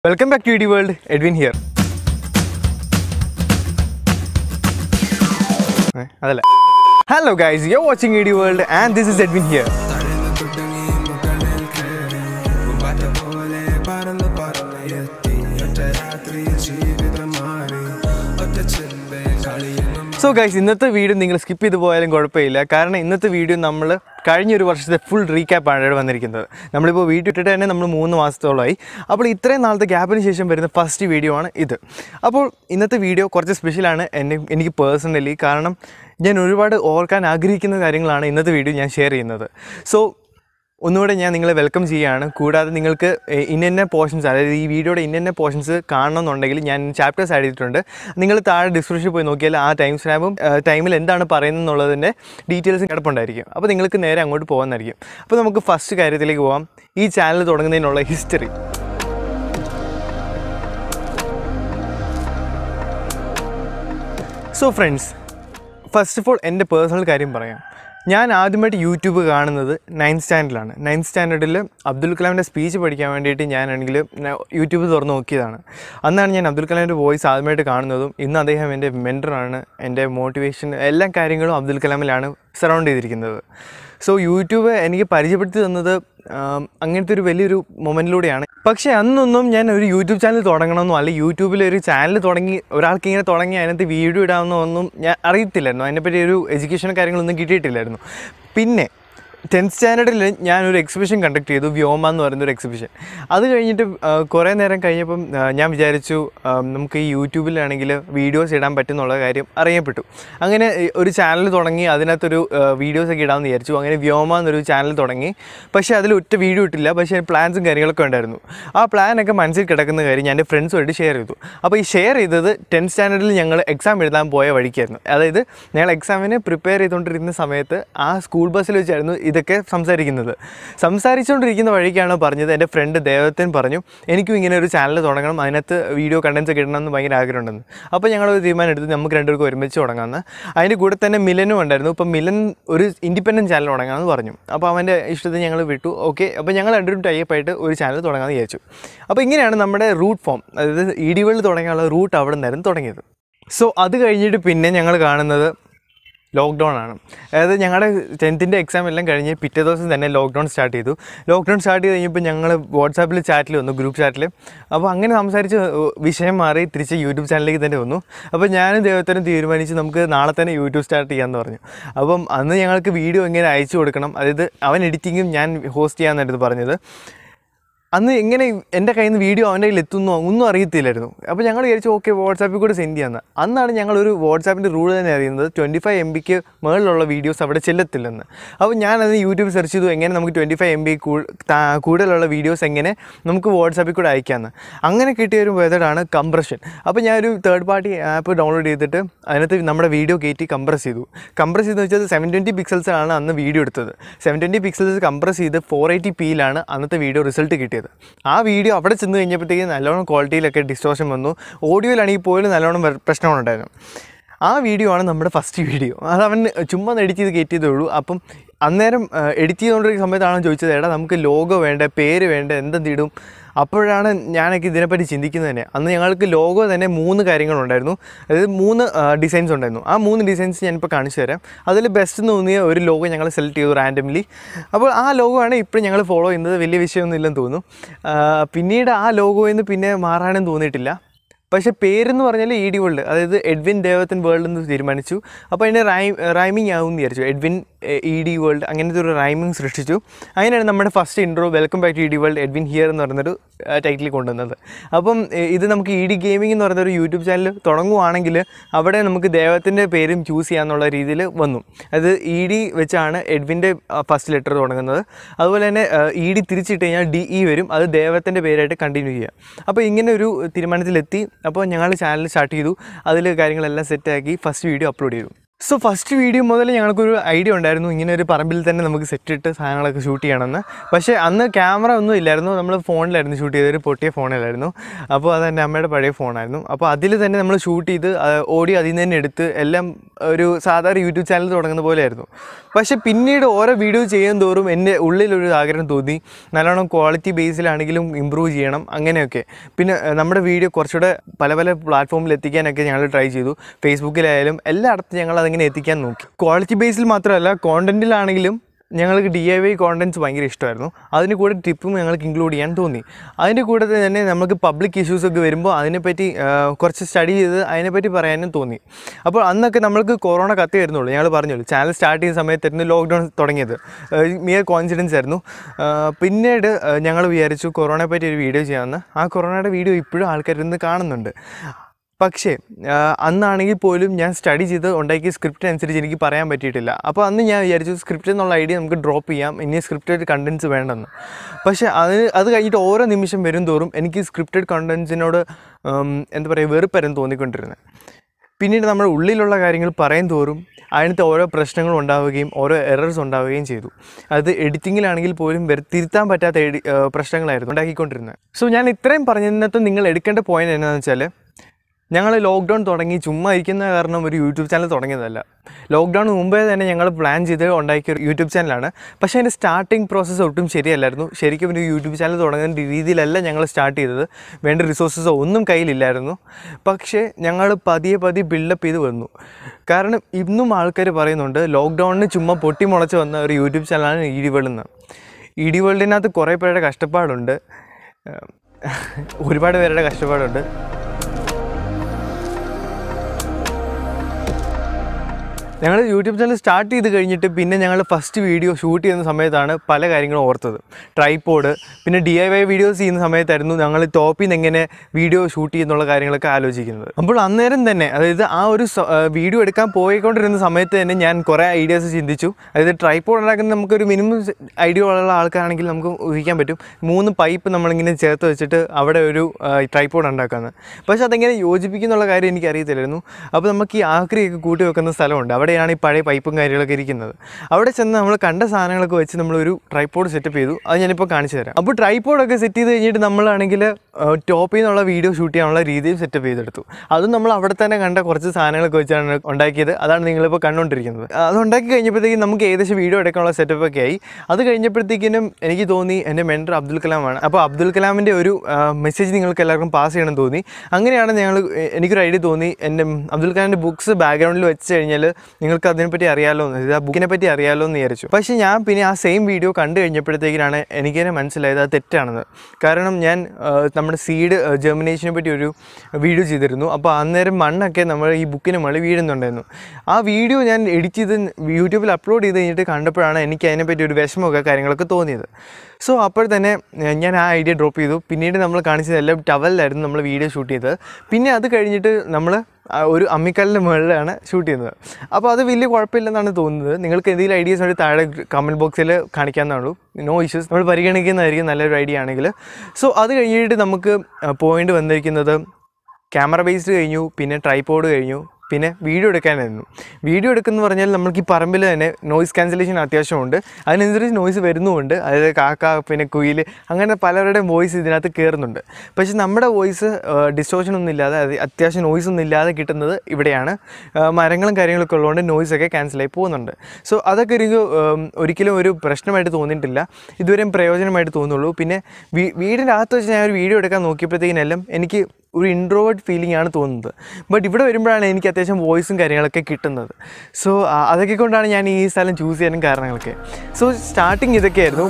welcome back to ED world Edwin here അതല്ല hello guys you watching ED world and this is Edwin here തടയുന്ന തുടങ്ങി മുകളിൽ കയറി പൂമ്പാറ്റ പോലെ പറന്ന് പറന്ന് എത്തി ഒറ്റ രാത്രിയിൽ ജീവിതം മാറി ഒറ്റ ചിന്ത കളിയെന്നും സോ ഗൈസ് ഇന്നത്തെ വീഡിയോ നിങ്ങൾ സ്കിപ്പ് ചെയ്ത് പോയാലും കുഴപ്പമില്ല കാരണം ഇന്നത്തെ വീഡിയോ നമ്മൾ കഴിഞ്ഞൊരു വർഷത്തെ ഫുൾ റീക്യാപ്പാണ് ഇവിടെ വന്നിരിക്കുന്നത് നമ്മളിപ്പോൾ വീട്ടിൽ ഇട്ടിട്ട് തന്നെ നമ്മൾ മൂന്ന് മാസത്തോളമായി അപ്പോൾ ഇത്രയും നാളത്തെ ഗ്യാപ്പിന് ശേഷം വരുന്ന ഫസ്റ്റ് വീഡിയോ ആണ് ഇത് അപ്പോൾ ഇന്നത്തെ വീഡിയോ കുറച്ച് സ്പെഷ്യലാണ് എന്നെ എനിക്ക് പേഴ്സണലി കാരണം ഞാൻ ഒരുപാട് ഓർക്കാൻ ആഗ്രഹിക്കുന്ന കാര്യങ്ങളാണ് ഇന്നത്തെ വീഡിയോ ഞാൻ ഷെയർ ചെയ്യുന്നത് സോ ഒന്നുകൂടെ ഞാൻ നിങ്ങളെ വെൽക്കം ചെയ്യുകയാണ് കൂടാതെ നിങ്ങൾക്ക് എ- ഇന്ന പോർഷൻസ് അതായത് ഈ വീഡിയോയുടെ ഇന്ന പോർഷൻസ് കാണണമെന്നുണ്ടെങ്കിൽ ഞാൻ ചാപ്റ്റേഴ്സ് ആഡ് ചെയ്തിട്ടുണ്ട് നിങ്ങൾ താഴെ ഡിസ്ക്രിപ്ഷനിൽ പോയി നോക്കിയാൽ ആ ടൈം സ്റ്റാമ്പും ടൈമിൽ എന്താണ് പറയുന്നത് എന്നുള്ളതിൻ്റെ ഡീറ്റെയിൽസ് കിടപ്പുണ്ടായിരിക്കും അപ്പോൾ നിങ്ങൾക്ക് നേരെ അങ്ങോട്ട് പോകുന്നതായിരിക്കും അപ്പോൾ നമുക്ക് ഫസ്റ്റ് കാര്യത്തിലേക്ക് പോകാം ഈ ചാനൽ തുടങ്ങുന്നതിനുള്ള history so friends first of all എൻ്റെ പേഴ്സണൽ കാര്യം പറയാം ഞാൻ ആദ്യമായിട്ട് യൂട്യൂബ് കാണുന്നത് നയൻത് സ്റ്റാൻഡേർഡിലാണ് നയൻത് സ്റ്റാൻഡേർഡിൽ അബ്ദുൽ കലാമിൻ്റെ സ്പീച്ച് പഠിക്കാൻ വേണ്ടിയിട്ട് ഞാനാണെങ്കിൽ യൂട്യൂബ് തുറന്ന് നോക്കിയതാണ് അന്നാണ് ഞാൻ അബ്ദുൽ കലാമിൻ്റെ വോയിസ് ആദ്യമായിട്ട് കാണുന്നതും ഇന്ന് അദ്ദേഹം എൻ്റെ മെൻറ്ററാണ് എൻ്റെ മോട്ടിവേഷൻ എല്ലാ കാര്യങ്ങളും അബ്ദുൽ കലാമിലാണ് സറൗണ്ട് ചെയ്തിരിക്കുന്നത് സോ യൂട്യൂബ് എനിക്ക് പരിചയപ്പെടുത്തി തന്നത് ആം, അങ്ങനത്തെ ഒരു വലിയൊരു മൊമെൻറ്റിലൂടെയാണ് പക്ഷേ അന്നൊന്നും ഞാൻ ഒരു യൂട്യൂബ് ചാനൽ തുടങ്ങണമെന്നോ അല്ലെങ്കിൽ യൂട്യൂബിൽ ഒരു ചാനൽ തുടങ്ങി ഒരാൾക്ക് ഇങ്ങനെ തുടങ്ങി അതിനകത്ത് വീഡിയോ ഇടാമെന്നോ ഒന്നും ഞാൻ അറിയത്തില്ലായിരുന്നു അതിനെപ്പറ്റി ഒരു എഡ്യൂക്കേഷൻ കാര്യങ്ങളൊന്നും കിട്ടിയിട്ടില്ലായിരുന്നു പിന്നെ ടെൻത്ത് സ്റ്റാൻഡേർഡിൽ ഞാനൊരു എക്സിബിഷൻ കണ്ടക്ട് ചെയ്തു വ്യോമ എന്ന് പറയുന്നൊരു എക്സിബിഷൻ അത് കഴിഞ്ഞിട്ട് ആ, കുറേ നേരം കഴിഞ്ഞപ്പം ആ, ഞാൻ വിചാരിച്ചു ആ, നമുക്ക് ഈ യൂട്യൂബിലാണെങ്കിൽ വീഡിയോസ് ഇടാൻ പറ്റുന്നുള്ള കാര്യം അറിയപ്പെട്ടു അങ്ങനെ ഈ ഒരു ചാനൽ തുടങ്ങി അതിനകത്തൊരു വീഡിയോസ് ഒക്കെ ഇടാമെന്ന് വിചാരിച്ചു അങ്ങനെ വ്യോമ എന്നൊരു ചാനൽ തുടങ്ങി പക്ഷേ അതിൽ ഒറ്റ വീഡിയോ ഇട്ടില്ല പക്ഷേ പ്ലാൻസും കാര്യങ്ങളൊക്കെ ഉണ്ടായിരുന്നു ആ പ്ലാനൊക്കെ മനസ്സിൽ കിടക്കുന്ന കാര്യം ഞാൻ എൻ്റെ ഫ്രണ്ട്സുമായിട്ട് ഷെയർ ചെയ്തു അപ്പോൾ ഈ ഷെയർ ചെയ്തത് ടെൻത്ത് സ്റ്റാൻഡേർഡിൽ ഞങ്ങൾ എക്സാം എഴുതാൻ പോയ വഴിക്കായിരുന്നു അതായത് ഞങ്ങൾ എക്സാമിന് പ്രിപ്പയർ ചെയ്തുകൊണ്ടിരിക്കുന്ന സമയത്ത് ആ സ്കൂൾ ബസ്സിൽ വെച്ചായിരുന്നു ഇതൊക്കെ സംസാരിക്കുന്നത് സംസാരിച്ചുകൊണ്ടിരിക്കുന്ന വഴിക്കാണ് പറഞ്ഞത് എൻ്റെ ഫ്രണ്ട് ദേവത്തൻ പറഞ്ഞു എനിക്കും ഇങ്ങനെ ഒരു ചാനൽ തുടങ്ങണം അതിനകത്ത് വീഡിയോ കണ്ടൻസ് ഒക്കെ ഇടണമെന്ന് ഭയങ്കര ആഗ്രഹമുണ്ടെന്ന് അപ്പോൾ ഞങ്ങൾ ഒരു തീരുമാനം എടുത്ത് നമുക്ക് രണ്ടുപേർക്കും ഒരുമിച്ച് തുടങ്ങാമെന്ന് അതിൻ്റെ കൂടെ തന്നെ മിലനും ഉണ്ടായിരുന്നു അപ്പോൾ മിലൻ ഒരു ഇൻഡിപെൻഡൻറ്റ് ചാനൽ തുടങ്ങാമെന്ന് പറഞ്ഞു അപ്പോൾ അവൻ്റെ ഇഷ്ടത്തിന് ഞങ്ങൾ വിട്ടു ഓക്കെ അപ്പോൾ ഞങ്ങൾ രണ്ടുപേരും ടൈപ്പായിട്ട് ഒരു ചാനൽ തുടങ്ങാമെന്ന് വിചാരിച്ചു അപ്പോൾ ഇങ്ങനെയാണ് നമ്മുടെ റൂട്ട് ഫോം അതായത് ഇ ഡി വേൾഡ് തുടങ്ങിയുള്ള റൂട്ട് അവിടെ നിന്നായിരുന്നു തുടങ്ങിയത് സോ അത് കഴിഞ്ഞിട്ട് പിന്നെ ഞങ്ങൾ കാണുന്നത് ലോക്ക്ഡൗൺ ആണ് അതായത് ഞങ്ങളുടെ ടെൻത്തിൻ്റെ എക്സാം എല്ലാം കഴിഞ്ഞ് പിറ്റേ ദിവസം തന്നെ ലോക്ക്ഡൗൺ സ്റ്റാർട്ട് ചെയ്തു ലോക്ക്ഡൗൺ സ്റ്റാർട്ട് ചെയ്ത് കഴിഞ്ഞപ്പോൾ ഞങ്ങൾ വാട്സാപ്പിൽ ചാറ്റിൽ വന്നു ഗ്രൂപ്പ് ചാറ്റിൽ അപ്പോൾ അങ്ങനെ സംസാരിച്ച് വിഷയം മാറി തിരിച്ച് യൂട്യൂബ് ചാനലിലേക്ക് തന്നെ വന്നു അപ്പോൾ ഞാനും ദൈവത്തിനും തീരുമാനിച്ച് നമുക്ക് നാളെ തന്നെ യൂട്യൂബ് സ്റ്റാർട്ട് ചെയ്യാമെന്ന് പറഞ്ഞു അപ്പം അന്ന് ഞങ്ങൾക്ക് വീഡിയോ എങ്ങനെ അയച്ചു കൊടുക്കണം അതായത് അവൻ എഡിറ്റിങ്ങും ഞാൻ ഹോസ്റ്റ് ചെയ്യാമെന്നായിരുന്നു പറഞ്ഞത് അന്ന് എങ്ങനെ എൻ്റെ കയ്യിൽ നിന്ന് വീഡിയോ അവൻ്റെ കയ്യിൽ എത്തുന്നോ ഒന്നും അറിയത്തില്ലായിരുന്നു അപ്പോൾ ഞങ്ങൾ വിചാരിച്ചു ഓക്കെ വാട്സാപ്പിൽ കൂടെ സെൻഡ് ചെയ്യാമെന്ന് അന്നാണ് ഞങ്ങളൊരു വാട്സാപ്പിൻ്റെ റൂൾ തന്നെ അറിയുന്നത് ട്വൻറ്റി ഫൈവ് എം ബിക്ക് മുകളിലുള്ള വീഡിയോസ് അവിടെ ചെല്ലത്തില്ലെന്ന് അപ്പോൾ ഞാനത് യൂട്യൂബ് സെർച്ച് ചെയ്തു എങ്ങനെ നമുക്ക് ട്വൻറ്റി ഫൈവ് എം ബി കൂടുതലുള്ള വീഡിയോസ് എങ്ങനെ നമുക്ക് വാട്സാപ്പിൽ കൂടെ അയക്കാമെന്ന് അങ്ങനെ കിട്ടിയ ഒരു മെത്തേഡാണ് കംപ്രഷൻ അപ്പോൾ ഞാനൊരു തേർഡ് പാർട്ടി ആപ്പ് ഡൗൺലോഡ് ചെയ്തിട്ട് അതിനകത്ത് നമ്മുടെ വീഡിയോ കയറ്റി കംപ്രസ് ചെയ്തു കംപ്രസ് ചെയ്തെന്ന് വെച്ചാൽ സെവൻ ട്വൻറ്റി പിക്സൽസ് ആണ് അന്ന് വീഡിയോ എടുത്തത് സെവൻ ട്വൻറ്റി പിക്സൽസ് കംപ്രസ് ചെയ്ത് ഫോർ എയ്റ്റി പിയിലാണ് അന്നത്തെ വീഡിയോ റിസൾട്ട് കിട്ടിയത് ആ വീഡിയോ അവിടെ ചെന്ന് കഴിഞ്ഞപ്പോഴത്തേക്ക് നല്ലോണം ക്വാളിറ്റിയിലൊക്കെ ഡിസ്റ്റോഷൻ വന്നു ഓഡിയോയിലാണെങ്കിൽ പോലും നല്ലോണം വെ- പ്രശ്നങ്ങളുണ്ടായിരുന്നു ആ വീഡിയോ ആണ് നമ്മുടെ ഫസ്റ്റ് വീഡിയോ അത് അവൻ ചുമ്മാ ഒന്ന് എഡിറ്റ് ചെയ്ത് കയറ്റിയതേ ഉള്ളൂ അപ്പം അന്നേരം എഡിറ്റ് ചെയ്തുകൊണ്ടിരിക്കുന്ന സമയത്താണ് ചോദിച്ചത് എടാ നമുക്ക് ലോഗോ വേണ്ട പേര് വേണ്ട എന്തെന്തിടും അപ്പോഴാണ് ഞാനൊക്കെ ഇതിനെപ്പറ്റി ചിന്തിക്കുന്നത് തന്നെ അന്ന് ഞങ്ങൾക്ക് ലോഗോ തന്നെ മൂന്ന് കാര്യങ്ങളുണ്ടായിരുന്നു അതായത് മൂന്ന് ഡിസൈൻസ് ഉണ്ടായിരുന്നു ആ മൂന്ന് ഡിസൈൻസ് ഞാനിപ്പോൾ കാണിച്ചു തരാം അതിൽ ബെസ്റ്റ് എന്ന് തോന്നിയ ഒരു ലോഗോ ഞങ്ങൾ സെലക്ട് ചെയ്തു റാൻഡംലി അപ്പോൾ ആ ലോഗോ ആണ് ഇപ്പോഴും ഞങ്ങൾ ഫോളോ ചെയ്യുന്നത് വലിയ വിഷയമൊന്നും ഇല്ലെന്ന് തോന്നുന്നു ആ, പിന്നീട് ആ ലോഗോയിൽ നിന്ന് പിന്നെ മാറാനും തോന്നിയിട്ടില്ല പക്ഷേ പേരെന്ന് പറഞ്ഞാൽ ഇ ഡി വേൾഡ് അതായത് എഡ്വിൻ ദേവത്തൻ വേൾഡ് എന്ന് തീരുമാനിച്ചു അപ്പോൾ അതിൻ്റെ റൈം റൈമിങ് ആവും എന്ന് വിചാരിച്ചു എഡ്വിൻ ഇ ഡി വേൾഡ് അങ്ങനത്തെ ഒരു റൈമിങ് സൃഷ്ടിച്ചു അങ്ങനെയാണ് നമ്മുടെ first intro welcome back to E D world Edwin here എന്ന് പറയുന്നൊരു ടൈറ്റിൽ കൊണ്ടുവന്നത് അപ്പം ഏ, ഇത് നമുക്ക് ഇ ഡി ഗെയിമിംഗ് എന്ന് പറയുന്ന ഒരു യൂട്യൂബ് ചാനൽ തുടങ്ങുവാണെങ്കിൽ അവിടെ നമുക്ക് ദേവത്തിൻ്റെ പേരും ചൂസ് ചെയ്യാന്നുള്ള രീതിയിൽ വന്നു അത് ഇ ഡി വെച്ചാണ് എഡ്വിൻ്റെ ഫസ്റ്റ് ലെറ്റർ തുടങ്ങുന്നത് അതുപോലെ തന്നെ ഇ ഡി തിരിച്ചിട്ട് കഴിഞ്ഞാൽ ഡി ഇ വരും അത് ദേവത്തിൻ്റെ പേരായിട്ട് കണ്ടിന്യൂ ചെയ്യുക അപ്പോൾ ഇങ്ങനെ ഒരു തീരുമാനത്തിലെത്തി അപ്പോൾ ഞങ്ങൾ ചാനൽ സ്റ്റാർട്ട് ചെയ്തു അതിൽ കാര്യങ്ങളെല്ലാം സെറ്റാക്കി ഫസ്റ്റ് വീഡിയോ അപ്ലോഡ് ചെയ്തു സോ ഫസ്റ്റ് വീഡിയോ മുതൽ ഞങ്ങൾക്കൊരു ഐഡിയ ഉണ്ടായിരുന്നു ഇങ്ങനെ ഒരു പറമ്പിൽ തന്നെ നമുക്ക് സെറ്റ് ഇട്ട് സാധനങ്ങളൊക്കെ ഷൂട്ട് ചെയ്യണമെന്ന് പക്ഷേ അന്ന് ക്യാമറ ഒന്നും ഇല്ലായിരുന്നു നമ്മൾ ഫോണിലായിരുന്നു ഷൂട്ട് ചെയ്തൊരു പൊട്ടിയ ഫോണിലായിരുന്നു അപ്പോൾ അത് എൻ്റെ അമ്മയുടെ പഴയ ഫോണായിരുന്നു അപ്പോൾ അതിൽ തന്നെ നമ്മൾ ഷൂട്ട് ചെയ്ത് ഓഡിയോ അതിൽ നിന്ന് തന്നെ എടുത്ത് എല്ലാം ഒരു സാധാരണ യൂട്യൂബ് ചാനൽ തുടങ്ങുന്ന പോലെയായിരുന്നു പക്ഷേ പിന്നീട് ഓരോ വീഡിയോ ചെയ്യും തോറും എൻ്റെ ഉള്ളിലൊരു ആഗ്രഹം തോന്നി നല്ലോണം ക്വാളിറ്റി ബേസിലാണെങ്കിലും ഇമ്പ്രൂവ് ചെയ്യണം അങ്ങനെയൊക്കെ പിന്നെ ഏഹ്, നമ്മുടെ വീഡിയോ കുറച്ചുകൂടെ പല പല പ്ലാറ്റ്ഫോമിൽ എത്തിക്കാനൊക്കെ ഞങ്ങൾ ട്രൈ ചെയ്തു ഫേസ്ബുക്കിലായാലും എല്ലായിടത്തും ഞങ്ങൾ അതിങ്ങനെ എത്തിക്കാൻ നോക്കി ക്വാളിറ്റി ബേസിൽ മാത്രമല്ല കോണ്ടൻറ്റിലാണെങ്കിലും ഞങ്ങൾക്ക് ഡി ഐ വൈ കോണ്ടൻറ്റ്സ് ഭയങ്കര ഇഷ്ടമായിരുന്നു അതിന് കൂടെ ടിപ്പും ഞങ്ങൾക്ക് ഇൻക്ലൂഡ് ചെയ്യാൻ തോന്നി അതിൻ്റെ കൂടെ തന്നെ നമുക്ക് പബ്ലിക് ഇഷ്യൂസ് ഒക്കെ വരുമ്പോൾ അതിനെപ്പറ്റി ആ, കുറച്ച് സ്റ്റഡി ചെയ്ത് അതിനെപ്പറ്റി പറയാനും തോന്നി അപ്പോൾ അന്നൊക്കെ നമ്മൾക്ക് കൊറോണ കത്തി വരുന്നുള്ളൂ ഞങ്ങൾ പറഞ്ഞുള്ളൂ ചാനൽ സ്റ്റാർട്ട് ചെയ്യുന്ന സമയത്തായിരുന്നു ലോക്ക്ഡൗൺ തുടങ്ങിയത് മിയർ കോൺഫിഡൻസ് ആയിരുന്നു ആ, പിന്നീട് ഞങ്ങൾ വിചാരിച്ചു കൊറോണയെ പറ്റി ഒരു വീഡിയോ ചെയ്യാമെന്ന് ആ കൊറോണയുടെ വീഡിയോ ഇപ്പോഴും ആൾക്കാർ ഇന്ന് കാണുന്നുണ്ട് പക്ഷേ ആ, അന്നാണെങ്കിൽ പോലും ഞാൻ സ്റ്റഡി ചെയ്ത് ഉണ്ടാക്കിയ സ്ക്രിപ്റ്റ് അനുസരിച്ച് എനിക്ക് പറയാൻ പറ്റിയിട്ടില്ല അപ്പോൾ അന്ന് ഞാൻ വിചാരിച്ചു സ്ക്രിപ്റ്റ് എന്നുള്ള ഐഡിയ നമുക്ക് ഡ്രോപ്പ് ചെയ്യാം ഇനി സ്ക്രിപ്റ്റഡ് കണ്ടൻസ് വേണ്ടെന്ന് പക്ഷേ അത് അത് കഴിഞ്ഞിട്ട് ഓരോ നിമിഷം വരും തോറും എനിക്ക് സ്ക്രിപ്റ്റഡ് കണ്ടൻസിനോട് എന്താ പറയുക വെറുപ്പരം തോന്നിക്കൊണ്ടിരുന്നത് പിന്നീട് നമ്മുടെ ഉള്ളിലുള്ള കാര്യങ്ങൾ പറയും തോറും അതിനകത്ത് ഓരോ പ്രശ്നങ്ങൾ ഉണ്ടാവുകയും ഓരോ എറേഴ്സ് ഉണ്ടാവുകയും ചെയ്തു അത് എഡിറ്റിങ്ങിലാണെങ്കിൽ പോലും വര തിരുത്താൻ പറ്റാത്ത എഡി ആ, പ്രശ്നങ്ങളായിരുന്നു ഉണ്ടാക്കിക്കൊണ്ടിരുന്നത് സോ ഞാൻ ഇത്രയും പറഞ്ഞതിനകത്ത് നിങ്ങൾ എടുക്കേണ്ട പോയിന്റ് എന്താണെന്ന് വെച്ചാൽ ഞങ്ങൾ ലോക്ക്ഡൗൺ തുടങ്ങി ചുമ്മാ ഇരിക്കുന്ന കാരണം ഒരു യൂട്യൂബ് ചാനൽ തുടങ്ങിയതല്ല ലോക്ക്ഡൗൺ മുമ്പേ തന്നെ ഞങ്ങൾ പ്ലാൻ ചെയ്ത് ഉണ്ടാക്കിയ ഒരു യൂട്യൂബ് ചാനലാണ് പക്ഷേ അതിൻ്റെ സ്റ്റാർട്ടിങ് പ്രോസസ്സ് ഒട്ടും ശരിയല്ലായിരുന്നു ശരിക്കും ഒരു യൂട്യൂബ് ചാനൽ തുടങ്ങുന്ന രീതിയിലല്ല ഞങ്ങൾ സ്റ്റാർട്ട് ചെയ്തത് വേണ്ട റിസോഴ്സസോ ഒന്നും കയ്യിലില്ലായിരുന്നു പക്ഷേ ഞങ്ങൾ പതിയെ പതിയെ ബിൽഡപ്പ് ചെയ്ത് വന്നു കാരണം ഇന്നും ആൾക്കാർ പറയുന്നുണ്ട് ലോക്ക്ഡൗണിന് ചുമ്മാ പൊട്ടിമുളച്ച് വന്ന ഒരു യൂട്യൂബ് ചാനലാണ് ഇടിവേൾന്ന് ഇടിവേൾഡിനകത്ത് കുറേ പേരുടെ കഷ്ടപ്പാടുണ്ട് ഏഹ് ഒരുപാട് പേരുടെ കഷ്ടപ്പാടുണ്ട് ഞങ്ങൾ യൂട്യൂബ് ചാനൽ സ്റ്റാർട്ട് ചെയ്ത് കഴിഞ്ഞിട്ട് പിന്നെ ഞങ്ങൾ ഫസ്റ്റ് വീഡിയോ ഷൂട്ട് ചെയ്യുന്ന സമയത്താണ് പല കാര്യങ്ങളും ഓർത്തത് ട്രൈപ്പോഡ് പിന്നെ ഡി ഐ വൈ വീഡിയോസ് ചെയ്യുന്ന സമയത്തായിരുന്നു ഞങ്ങൾ ടോപ്പിൽ നിന്ന് എങ്ങനെ വീഡിയോ ഷൂട്ട് ചെയ്യുന്നുള്ള കാര്യങ്ങളൊക്കെ ആലോചിക്കുന്നത് അപ്പോൾ അന്നേരം തന്നെ അതായത് ആ ഒരു സ- ആ, വീഡിയോ എടുക്കാൻ പോയിക്കൊണ്ടിരുന്ന സമയത്ത് തന്നെ ഞാൻ കുറേ ഐഡിയാസ് ചിന്തിച്ചു അതായത് ട്രൈപ്പോഡ് ഉണ്ടാക്കുന്ന നമുക്കൊരു മിനിമം ഐഡിയ ഉള്ള ആൾക്കാരാണെങ്കിൽ നമുക്ക് ഊഹിക്കാൻ പറ്റും മൂന്ന് പൈപ്പ് നമ്മളിങ്ങനെ ചേർത്ത് വെച്ചിട്ട് അവിടെ ഒരു ട്രൈപ്പോഡ് ഉണ്ടാക്കാമെന്ന് പക്ഷേ അതെങ്ങനെ യോജിപ്പിക്കുന്നുള്ള കാര്യം എനിക്ക് അറിയത്തില്ലായിരുന്നു അപ്പോൾ നമുക്ക് ഈ ആക്രിയൊക്കെ കൂട്ടി വെക്കുന്ന സ്ഥലമുണ്ട് അവിടെയാണ് ഈ പഴയ പൈപ്പും കാര്യങ്ങളൊക്കെ ഇരിക്കുന്നത് അവിടെ ചെന്ന് നമ്മൾ കണ്ട സാധനങ്ങളൊക്കെ വെച്ച് നമ്മളൊരു ട്രൈപ്പോഡ് സെറ്റപ്പ് ചെയ്തു അത് ഞാനിപ്പോൾ കാണിച്ചു തരാം അപ്പോൾ ട്രൈപ്പോഡൊക്കെ സെറ്റ് ചെയ്ത് കഴിഞ്ഞിട്ട് നമ്മളാണെങ്കിൽ ടോപ്പിൽ നിന്നുള്ള വീഡിയോ ഷൂട്ട് ചെയ്യാനുള്ള രീതിയും സെറ്റപ്പ് ചെയ്തെടുത്തു അതും നമ്മൾ അവിടെ തന്നെ കണ്ട കുറച്ച് സാധനങ്ങളൊക്കെ വെച്ചാണ് ഉണ്ടാക്കിയത് അതാണ് നിങ്ങളിപ്പോൾ കണ്ടുകൊണ്ടിരിക്കുന്നത് അത് ഉണ്ടാക്കി കഴിഞ്ഞപ്പോഴത്തേക്കും നമുക്ക് ഏകദേശം വീഡിയോ എടുക്കാനുള്ള സെറ്റപ്പ് ഒക്കെ ആയി അത് കഴിഞ്ഞപ്പോഴത്തേക്കിനും എനിക്ക് തോന്നി എൻ്റെ മെൻറ്റർ അബ്ദുൽ കലാമാണ് അപ്പോൾ അബ്ദുൽ കലാമിൻ്റെ ഒരു മെസ്സേജ് നിങ്ങൾക്ക് എല്ലാവർക്കും പാസ് ചെയ്യണം തോന്നി അങ്ങനെയാണ് ഞങ്ങൾ എനിക്കൊരു ഐഡിയ തോന്നി എൻ്റെ അബ്ദുൽ കലാമിൻ്റെ ബുക്സ് ബാക്ക്ഗ്രൗണ്ടിൽ വെച്ച് കഴിഞ്ഞാൽ നിങ്ങൾക്ക് അതിനെപ്പറ്റി അറിയാമല്ലോ എന്ന് ഇത് ആ ബുക്കിനെ പറ്റി അറിയാമല്ലോ എന്ന് വിചാരിച്ചു പക്ഷേ ഞാൻ പിന്നെ ആ സെയിം വീഡിയോ കണ്ടു കഴിഞ്ഞപ്പോഴത്തേക്കിനാണ് എനിക്ക് തന്നെ മനസ്സിലായത് അത് തെറ്റാണെന്ന് കാരണം ഞാൻ ആ, നമ്മുടെ സീഡ് ജെർമിനേഷനെ പറ്റി ഒരു വീഡിയോ ചെയ്തിരുന്നു അപ്പോൾ അന്നേരം മണ്ണൊക്കെ നമ്മൾ ഈ ബുക്കിന് മുകളിൽ വീഴുന്നുണ്ടായിരുന്നു ആ വീഡിയോ ഞാൻ എഡിറ്റ് ചെയ്ത് യൂട്യൂബിൽ അപ്ലോഡ് ചെയ്ത് കഴിഞ്ഞിട്ട് കണ്ടപ്പോഴാണ് എനിക്ക് അതിനെപ്പറ്റി ഒരു വിഷമമൊക്കെ കാര്യങ്ങളൊക്കെ തോന്നിയത് സോ അപ്പോൾ തന്നെ ഏഹ്, ഞാൻ ആ ഐഡിയ ഡ്രോപ്പ് ചെയ്തു പിന്നീട് നമ്മൾ കാണിച്ചത് എല്ലാം ടവലിലായിരുന്നു നമ്മൾ വീഡിയോ ഷൂട്ട് ചെയ്തത് പിന്നെ അത് കഴിഞ്ഞിട്ട് നമ്മൾ ഒരു അമ്മിക്കല്ലിൻ്റെ മുകളിലാണ് ഷൂട്ട് ചെയ്യുന്നത് അപ്പോൾ അത് വലിയ കുഴപ്പമില്ലെന്നാണ് തോന്നുന്നത് നിങ്ങൾക്ക് എന്തെങ്കിലും ഐഡിയാസ് ഉണ്ടെങ്കിൽ താഴെ കമൻറ്റ് ബോക്സിൽ കാണിക്കാവുന്നതാണ് നോ ഇഷ്യൂസ് നമ്മൾ പരിഗണിക്കുന്നതായിരിക്കും നല്ലൊരു ഐഡിയ ആണെങ്കിൽ സോ അത് കഴിഞ്ഞിട്ട് നമുക്ക് പോയിന്റ് വന്നിരിക്കുന്നത് ക്യാമറ ബേസ്ഡ് കഴിഞ്ഞു പിന്നെ ട്രൈപോഡ് കഴിഞ്ഞു പിന്നെ വീഡിയോ എടുക്കാനായിരുന്നു വീഡിയോ എടുക്കുന്ന പറഞ്ഞാൽ നമുക്ക് ഈ പറമ്പിൽ തന്നെ നോയിസ് ക്യാൻസലേഷൻ അത്യാവശ്യമുണ്ട് അതിനനുസരിച്ച് നോയ്സ് വരുന്നുമുണ്ട് അതായത് കാക്ക പിന്നെ കുയിൽ അങ്ങനെ പലരുടെയും വോയിസ് ഇതിനകത്ത് കയറുന്നുണ്ട് പക്ഷേ നമ്മുടെ വോയിസ് ഡിസ്റ്റോഷൻ ഒന്നും ഇല്ലാതെ അത് അത്യാവശ്യം നോയ്സ് ഒന്നും ഇല്ലാതെ കിട്ടുന്നത് ഇവിടെയാണ് ആ, മരങ്ങളും കാര്യങ്ങളൊക്കെ ഉള്ളതുകൊണ്ട് നോയ്സ് ഒക്കെ ക്യാൻസലായി പോകുന്നുണ്ട് സോ അതൊക്കെ ഒരു ഉം, ഒരിക്കലും ഒരു പ്രശ്നമായിട്ട് തോന്നിയിട്ടില്ല ഇതുവരെയും പ്രയോജനമായിട്ട് തോന്നുള്ളൂ പിന്നെ വീ- വീടിൻ്റെ അകത്ത് വെച്ച് ഞാൻ ഒരു വീഡിയോ എടുക്കാൻ നോക്കിയപ്പോഴത്തേക്കിനെല്ലാം എനിക്ക് ഒരു ഇൻട്രോവേർട്ട് ഫീലിംഗ് ആണ് തോന്നുന്നത് ബട്ട് ഇവിടെ വരുമ്പോഴാണ് എനിക്ക് അത്യാവശ്യം വോയിസും കാര്യങ്ങളൊക്കെ കിട്ടുന്നത് സോ അതൊക്കെ കൊണ്ടാണ് ഞാൻ ഈ സ്ഥലം ചൂസ് ചെയ്യാനും കാരണങ്ങളൊക്കെ സോ സ്റ്റാർട്ടിങ് ഇതൊക്കെയായിരുന്നു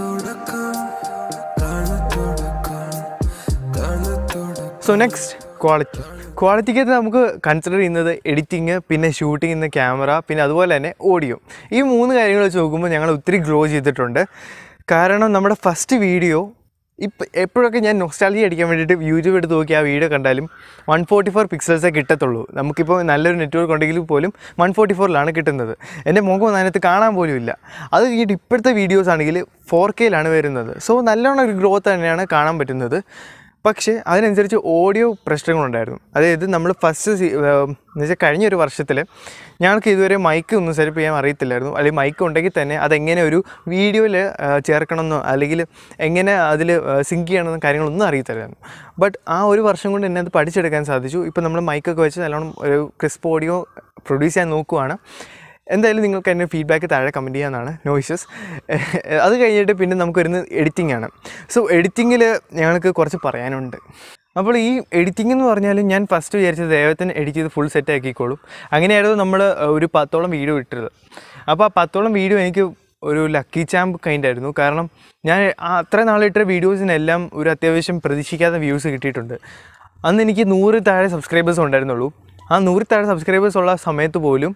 സോ നെക്സ്റ്റ് ക്വാളിറ്റി ക്വാളിറ്റിക്കകത്ത് നമുക്ക് കൺസിഡർ ചെയ്യുന്നത് എഡിറ്റിങ് പിന്നെ ഷൂട്ട് ചെയ്യുന്ന ക്യാമറ പിന്നെ അതുപോലെ തന്നെ ഓഡിയോ ഈ മൂന്ന് കാര്യങ്ങൾ വെച്ച് നോക്കുമ്പോൾ ഞങ്ങൾ ഒത്തിരി ഗ്രോ ചെയ്തിട്ടുണ്ട് കാരണം നമ്മുടെ ഫസ്റ്റ് വീഡിയോ ഇപ്പം എപ്പോഴൊക്കെ ഞാൻ നൊസ്റ്റാലജി അടിക്കാൻ വേണ്ടിയിട്ട് യൂട്യൂബ് എടുത്ത് നോക്കി ആ വീഡിയോ കണ്ടാലും വൺ ഫോർട്ടി ഫോർ പിക്സൽസേ കിട്ടത്തുള്ളൂ നമുക്കിപ്പോൾ നല്ലൊരു നെറ്റ്വർക്ക് ഉണ്ടെങ്കിൽ പോലും വൺ ഫോർട്ടി ഫോറിലാണ് കിട്ടുന്നത് എൻ്റെ മുഖം അതിനകത്ത് കാണാൻ പോലും ഇല്ല അത് കഴിഞ്ഞിട്ട് ഇപ്പോഴത്തെ വീഡിയോസ് ആണെങ്കിൽ ഫോർ കെയിലാണ് വരുന്നത് സോ നല്ലോണം ഒരു ഗ്രോത്ത് തന്നെയാണ് കാണാൻ പറ്റുന്നത് പക്ഷേ അതിനനുസരിച്ച് ഓഡിയോ പ്രശ്നങ്ങളുണ്ടായിരുന്നു അതായത് നമ്മൾ ഫസ്റ്റ് എന്ന് വെച്ചാൽ കഴിഞ്ഞ ഒരു വർഷത്തിൽ ഞങ്ങൾക്ക് ഇതുവരെ മൈക്ക് ഒന്നും സെറ്റപ്പ് ചെയ്യാൻ അറിയത്തില്ലായിരുന്നു അല്ലെങ്കിൽ മൈക്ക് ഉണ്ടെങ്കിൽ തന്നെ അതെങ്ങനെ ഒരു വീഡിയോയിൽ ചേർക്കണമെന്നോ അല്ലെങ്കിൽ എങ്ങനെ അതിൽ സിങ്ക് ചെയ്യണമെന്നോ കാര്യങ്ങളൊന്നും അറിയത്തില്ലായിരുന്നു ബട്ട് ആ ഒരു വർഷം കൊണ്ട് എന്നെ അത് പഠിച്ചെടുക്കാൻ സാധിച്ചു ഇപ്പോൾ നമ്മൾ മൈക്കൊക്കെ വെച്ച് നല്ലോണം ഒരു ക്രിസ്പ് ഓഡിയോ പ്രൊഡ്യൂസ് ചെയ്യാൻ നോക്കുവാണ് എന്തായാലും നിങ്ങൾക്ക് എൻ്റെ ഫീഡ്ബാക്ക് താഴെ കമൻറ്റ് ചെയ്യാനാണ് നോയിസസ് അത് കഴിഞ്ഞിട്ട് പിന്നെ നമുക്ക് വരുന്നത് എഡിറ്റിംഗ് ആണ് സോ എഡിറ്റിങ്ങിൽ ഞങ്ങൾക്ക് കുറച്ച് പറയാനുണ്ട് അപ്പോൾ ഈ എഡിറ്റിംഗ് എന്ന് പറഞ്ഞാൽ ഞാൻ ഫസ്റ്റ് വിചാരിച്ചത് ദൈവത്തിന് എഡിറ്റ് ചെയ്ത് ഫുൾ സെറ്റ് ആക്കിക്കോളും അങ്ങനെയായിരുന്നു നമ്മൾ ഒരു പത്തോളം വീഡിയോ ഇട്ടത് അപ്പോൾ ആ പത്തോളം വീഡിയോ എനിക്ക് ഒരു ലക്കി ചാമ്പ് കൈൻഡ് ആയിരുന്നു കാരണം ഞാൻ ആ അത്ര നാളിട്ട വീഡിയോസിനെല്ലാം ഒരു അത്യാവശ്യം പ്രതീക്ഷിക്കാത്ത വ്യൂസ് കിട്ടിയിട്ടുണ്ട് അന്ന് എനിക്ക് നൂറ് താഴെ സബ്സ്ക്രൈബേഴ്സ് ഉണ്ടായിരുന്നുള്ളൂ ആ നൂറ് താഴെ സബ്സ്ക്രൈബേഴ്സ് ഉള്ള സമയത്ത് പോലും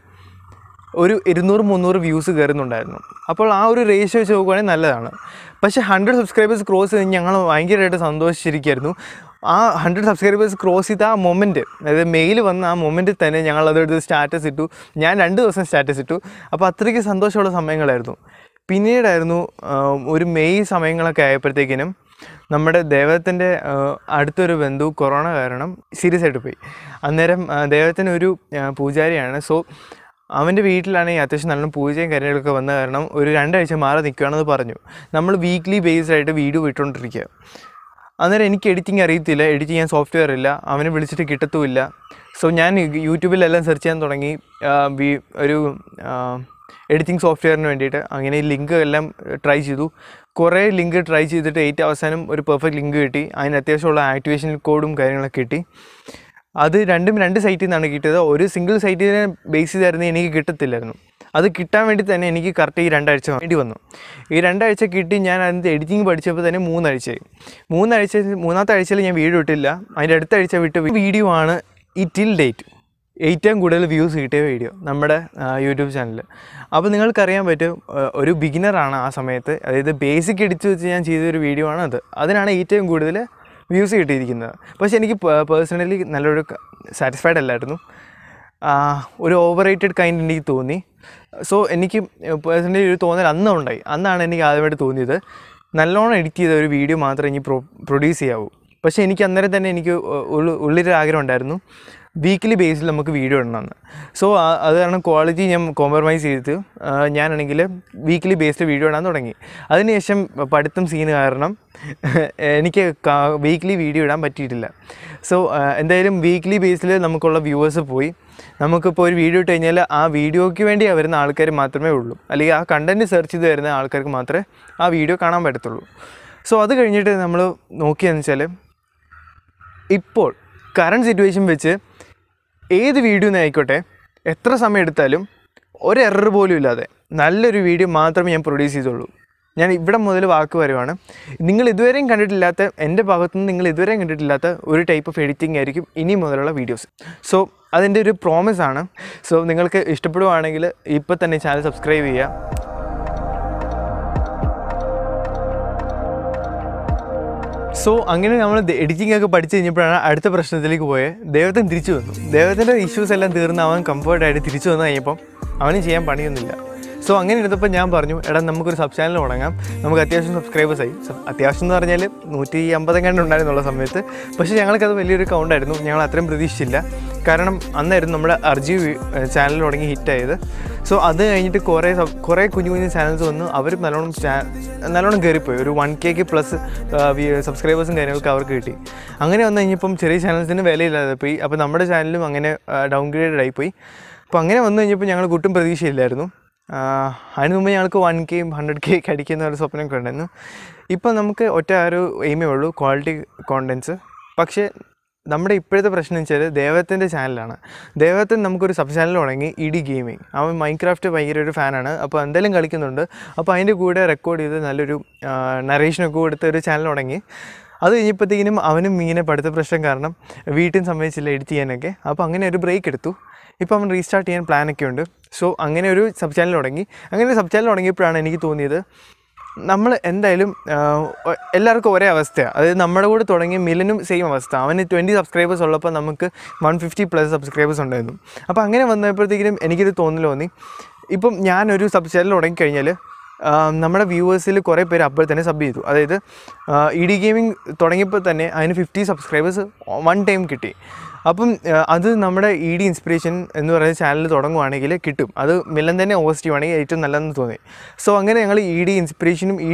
ഒരു ഇരുന്നൂറ് മുന്നൂറ് വ്യൂസ് കയറുന്നുണ്ടായിരുന്നു അപ്പോൾ ആ ഒരു റേഷ്യോ വെച്ച് നോക്കുവാണെങ്കിൽ നല്ലതാണ് പക്ഷേ ഹൺഡ്രഡ് സബ്സ്ക്രൈബേഴ്സ് ക്രോസ് ചെയ്ത് ഞങ്ങൾ ഭയങ്കരമായിട്ട് സന്തോഷിച്ചിരിക്കുകയായിരുന്നു ആ ഹൺഡ്രഡ് സബ്സ്ക്രൈബേഴ്സ് ക്രോസ് ചെയ്ത ആ മൊമെൻറ്റ് അതായത് മെയിൽ വന്ന ആ മൊമെൻറ്റിൽ തന്നെ ഞങ്ങൾ അതെടുത്ത് സ്റ്റാറ്റസ് ഇട്ടു ഞാൻ രണ്ട് ദിവസം സ്റ്റാറ്റസ് ഇട്ടു അപ്പോൾ അത്രയ്ക്ക് സന്തോഷമുള്ള സമയങ്ങളായിരുന്നു പിന്നീടായിരുന്നു ആ, ഒരു മെയ് സമയങ്ങളൊക്കെ ആയപ്പോഴത്തേക്കിനും നമ്മുടെ ദേവത്തിൻ്റെ അടുത്തൊരു ബന്ധു കൊറോണ കാരണം സീരിയസ് ആയിട്ട് പോയി അന്നേരം ആ, ദേവത്തിന് ഒരു ആ, പൂജാരിയാണ് സോ അവൻ്റെ വീട്ടിലാണെങ്കിൽ അത്യാവശ്യം നല്ല പൂജയും കാര്യങ്ങളൊക്കെ വന്ന കാരണം ഒരു രണ്ടാഴ്ച മാറി നിൽക്കുകയാണെന്ന് പറഞ്ഞു നമ്മൾ വീക്ക്ലി ബേസ്ഡ് ആയിട്ട് വീഡിയോ ഇട്ടുകൊണ്ടിരിക്കുക അന്നേരം എനിക്ക് എഡിറ്റിംഗ് അറിയത്തില്ല എഡിറ്റ് ചെയ്യാൻ സോഫ്റ്റ്വെയർ ഇല്ല അവനെ വിളിച്ചിട്ട് കിട്ടത്തുമില്ല സോ ഞാൻ യൂട്യൂബിലെല്ലാം സെർച്ച് ചെയ്യാൻ തുടങ്ങി ആ, വി- ഒരു എഡിറ്റിംഗ് സോഫ്റ്റ്വെയറിന് വേണ്ടിയിട്ട് അങ്ങനെ ഈ ലിങ്ക് എല്ലാം ട്രൈ ചെയ്തു കുറേ ലിങ്ക് ട്രൈ ചെയ്തിട്ട് ഏറ്റവും അവസാനം ഒരു പെർഫെക്റ്റ് ലിങ്ക് കിട്ടി അതിന് അത്യാവശ്യമുള്ള ആക്ടിവേഷൻ കോഡും കാര്യങ്ങളൊക്കെ കിട്ടി അത് രണ്ടും രണ്ട് സൈറ്റിൽ നിന്നാണ് കിട്ടിയത് ഒരു സിംഗിൾ സൈറ്റിനെ ബേസ് ചെയ്തായിരുന്നു എനിക്ക് കിട്ടത്തില്ലായിരുന്നു അത് കിട്ടാൻ വേണ്ടി തന്നെ എനിക്ക് കറക്റ്റ് ഈ രണ്ടാഴ്ച വേണ്ടി വന്നു ഈ രണ്ടാഴ്ച കിട്ടി ഞാൻ അതിൻ്റെ എഡിറ്റിംഗ് പഠിച്ചപ്പോൾ തന്നെ മൂന്നാഴ്ചയായി മൂന്നാഴ്ച മൂന്നാമത്തെ ആഴ്ചയിൽ ഞാൻ വീഡിയോ ഇട്ടില്ല അതിൻ്റെ അടുത്ത ആഴ്ച വിട്ട് വീഡിയോ ആണ് ഈ ടിൽ ഡേറ്റ് ഏറ്റവും കൂടുതൽ വ്യൂസ് കിട്ടിയ വീഡിയോ നമ്മുടെ ആ, യൂട്യൂബ് ചാനലിൽ അപ്പോൾ നിങ്ങൾക്കറിയാൻ പറ്റും ആ, ഒരു ബിഗിനറാണ് ആ സമയത്ത് അതായത് ബേസിക് എടുത്ത് വെച്ച് ഞാൻ ചെയ്തൊരു വീഡിയോ ആണ് അത് അതിനാണ് ഏറ്റവും കൂടുതൽ വ്യൂസ് കിട്ടിയിരിക്കുന്നത് പക്ഷേ എനിക്ക് പേഴ്സണലി നല്ലൊരു സാറ്റിസ്ഫൈഡ് അല്ലായിരുന്നു ആ, ഒരു ഓവർ റേറ്റഡ് കൈൻഡ് എനിക്ക് തോന്നി സോ എനിക്ക് പേഴ്സണലി ഒരു തോന്നൽ അന്നും ഉണ്ടായി അന്നാണ് എനിക്ക് ആദ്യമായിട്ട് തോന്നിയത് നല്ലോണം എഡിറ്റ് ചെയ്ത ഒരു വീഡിയോ മാത്രമേ ഇനി പ്രൊ പ്രൊഡ്യൂസ് ചെയ്യാവൂ പക്ഷേ എനിക്ക് അന്നേരം തന്നെ എനിക്ക് ഉള്ളു ഉള്ളിലൊരു ആഗ്രഹം ഉണ്ടായിരുന്നു വീക്ക്ലി ബേസിൽ നമുക്ക് വീഡിയോ ഇടണമെന്ന് സോ അത് കാരണം ക്വാളിറ്റി ഞാൻ കോംപ്രമൈസ് ചെയ്ത് ആ, ഞാനാണെങ്കിൽ വീക്ക്ലി ബേസ്ഡ് വീഡിയോ ഇടാൻ തുടങ്ങി അതിനുശേഷം പഠിത്തം സീന് കാരണം എനിക്ക് വീക്ക്ലി വീഡിയോ ഇടാൻ പറ്റിയിട്ടില്ല സോ എന്തായാലും വീക്ക്ലി ബേസിൽ നമുക്കുള്ള വ്യൂവേഴ്സ് പോയി നമുക്കിപ്പോൾ ഒരു വീഡിയോ ഇട്ട് കഴിഞ്ഞാൽ ആ വീഡിയോയ്ക്ക് വേണ്ടി വരുന്ന ആൾക്കാർ മാത്രമേ ഉള്ളൂ അല്ലെങ്കിൽ ആ കണ്ടൻറ്റ് സെർച്ച് ചെയ്ത് വരുന്ന ആൾക്കാർക്ക് മാത്രമേ ആ വീഡിയോ കാണാൻ പറ്റത്തുള്ളൂ സോ അത് കഴിഞ്ഞിട്ട് നമ്മൾ നോക്കിയെന്ന് വെച്ചാൽ ഇപ്പോൾ കറണ്ട് സിറ്റുവേഷൻ വെച്ച് ഏത് വീഡിയോ ആയിക്കോട്ടെ എത്ര സമയം എടുത്താലും ഒരു എറർ പോലും ഇല്ലാതെ നല്ലൊരു വീഡിയോ മാത്രമേ ഞാൻ പ്രൊഡ്യൂസ് ചെയ്തുള്ളൂ ഞാൻ ഇവിടെ മുതൽ വാക്ക് വരുവാണ് നിങ്ങൾ ഇതുവരെയും കണ്ടിട്ടില്ലാത്ത എൻ്റെ ഭാഗത്തുനിന്ന് നിങ്ങൾ ഇതുവരെയും കണ്ടിട്ടില്ലാത്ത ഒരു ടൈപ്പ് ഓഫ് എഡിറ്റിംഗ് ആയിരിക്കും ഇനി മുതലുള്ള വീഡിയോസ് സോ അതിൻ്റെ ഒരു പ്രോമിസ് ആണ് സോ നിങ്ങൾക്ക് ഇഷ്ടപ്പെടുവാണെങ്കിൽ ഇപ്പോൾ തന്നെ ചാനൽ സബ്സ്ക്രൈബ് ചെയ്യുക സോ അങ്ങനെ നമ്മൾ എഡിറ്റിംഗ് ഒക്കെ പഠിച്ചു കഴിഞ്ഞപ്പോഴാണ് അടുത്ത പ്രശ്നത്തിലേക്ക് പോയത് ദൈവത്തിന് തിരിച്ചു വന്നു ദൈവത്തിൻ്റെ ഇഷ്യൂസ് എല്ലാം തീർന്ന് അവൻ കംഫർട്ടായിട്ട് തിരിച്ചു വന്നു കഴിഞ്ഞപ്പം അവന് ചെയ്യാൻ പണിയൊന്നുമില്ല സോ അങ്ങനെ എടുത്തപ്പോൾ ഞാൻ പറഞ്ഞു എടാ നമുക്കൊരു സബ് ചാനൽ തുടങ്ങാം നമുക്ക് അത്യാവശ്യം സബ്സ്ക്രൈബേഴ്സ് ആയി സബ്- അത്യാവശ്യം എന്ന് പറഞ്ഞാൽ നൂറ്റി അമ്പതെങ്ങാണ്ട് ഉണ്ടായിരുന്നുള്ള സമയത്ത് പക്ഷേ ഞങ്ങൾക്കത് വലിയൊരു കൗണ്ടായിരുന്നു ഞങ്ങൾ അത്രയും പ്രതീക്ഷിച്ചില്ല കാരണം അന്നായിരുന്നു നമ്മുടെ അർജി ചാനൽ തുടങ്ങി ഹിറ്റായത് സോ അത് കഴിഞ്ഞിട്ട് കുറേ സബ് കുറേ കുഞ്ഞു കുഞ്ഞു ചാനൽസ് വന്നു അവർ നല്ലോണം ചാ- നല്ലോണം കയറിപ്പോയി ഒരു വൺ കെക്ക് പ്ലസ് സബ്സ്ക്രൈബേഴ്സും കാര്യങ്ങളൊക്കെ അവർക്ക് കിട്ടി അങ്ങനെ വന്നു കഴിഞ്ഞപ്പം ചെറിയ ചാനൽസിന് വിലയില്ലാതെ പോയി അപ്പോൾ നമ്മുടെ ചാനലും അങ്ങനെ ഡൗൺ ഗ്രേഡഡ് ആയിപ്പോയി അപ്പോൾ അങ്ങനെ വന്നു കഴിഞ്ഞപ്പോൾ ഞങ്ങൾ ഒട്ടും പ്രതീക്ഷയില്ലായിരുന്നു ആഹ് അതിന് മുമ്പ് ഞങ്ങൾക്ക് വൺ കെയും ഹൺഡ്രഡ് കെ ഒക്കെ അടിക്കുന്ന ഒരു സ്വപ്നമൊക്കെ ഉണ്ടായിരുന്നു ഇപ്പം നമുക്ക് ഒറ്റ ആ ഒരു എയിമേ ഉള്ളൂ ക്വാളിറ്റി കോണ്ടൻസ് പക്ഷേ നമ്മുടെ ഇപ്പോഴത്തെ പ്രശ്നം എന്ന് വെച്ചാൽ ദേവത്തിൻ്റെ ചാനലാണ് ദേവത്തിന് നമുക്കൊരു സബ് ചാനൽ തുടങ്ങി ഇ ഡി ഗെയിമിങ് അവൻ മൈൻക്രാഫ്റ്റ് ഭയങ്കര ഒരു ഫാനാണ് അപ്പോൾ എന്തെങ്കിലും കളിക്കുന്നുണ്ട് അപ്പോൾ അതിൻ്റെ കൂടെ റെക്കോർഡ് ചെയ്ത് നല്ലൊരു നറേഷനൊക്കെ കൊടുത്ത ഒരു ചാനൽ തുടങ്ങി അത് കഴിഞ്ഞപ്പോഴത്തേക്കിനും അവനും ഇങ്ങനെ പഠിത്ത പ്രശ്നം കാരണം വീട്ടിൽ സമ്മതിച്ചില്ല എഡിറ്റ് ചെയ്യാനൊക്കെ അപ്പോൾ അങ്ങനെ ഒരു ബ്രേക്ക് എടുത്തു ഇപ്പോൾ അവൻ റീസ്റ്റാർട്ട് ചെയ്യാൻ പ്ലാനൊക്കെ ഉണ്ട് സോ അങ്ങനെ ഒരു സബ് ചാനൽ തുടങ്ങി അങ്ങനെ ഒരു സബ് ചാനൽ തുടങ്ങിയപ്പോഴാണ് എനിക്ക് തോന്നിയത് നമ്മൾ എന്തായാലും ആഹ്, ഒ- എല്ലാവർക്കും ഒരേ അവസ്ഥയാണ് അതായത് നമ്മുടെ കൂടെ തുടങ്ങിയ മിലനും സെയിം അവസ്ഥ അവന് ട്വൻറ്റി സബ്സ്ക്രൈബേഴ്സ് ഉള്ളപ്പോൾ നമുക്ക് വൺ ഫിഫ്റ്റി പ്ലസ് സബ്സ്ക്രൈബേഴ്സ് ഉണ്ടായിരുന്നു അപ്പോൾ അങ്ങനെ വന്നപ്പോഴത്തേക്കും എനിക്കൊരു തോന്നൽ തോന്നി ഇപ്പം ഞാനൊരു സബ് ചാനൽ തുടങ്ങിക്കഴിഞ്ഞാൽ ആഹ്, നമ്മുടെ വ്യൂവേഴ്സിൽ കുറേ പേര് അപ്പോൾ തന്നെ സബ് ചെയ്തു അതായത് ഇ ഡി ഗെയിമിംഗ് തുടങ്ങിയപ്പോൾ തന്നെ അതിന് ഫിഫ്റ്റി സബ്സ്ക്രൈബേഴ്സ് വൺ ടൈം കിട്ടി അപ്പം ആഹ്, അത് നമ്മുടെ ഇ ഡി ഇൻസ്പിറേഷൻ എന്ന് പറയുന്ന ചാനൽ തുടങ്ങുവാണെങ്കിൽ കിട്ടും അത് മില്ലൻ തന്നെ ഹോസ്റ്റ് ചെയ്യുവാണെങ്കിൽ ഏറ്റവും നല്ലതെന്ന് തോന്നി സോ അങ്ങനെ ഞങ്ങൾ ഇ ഡി ഇൻസ്പിറേഷനും ഇ ഡി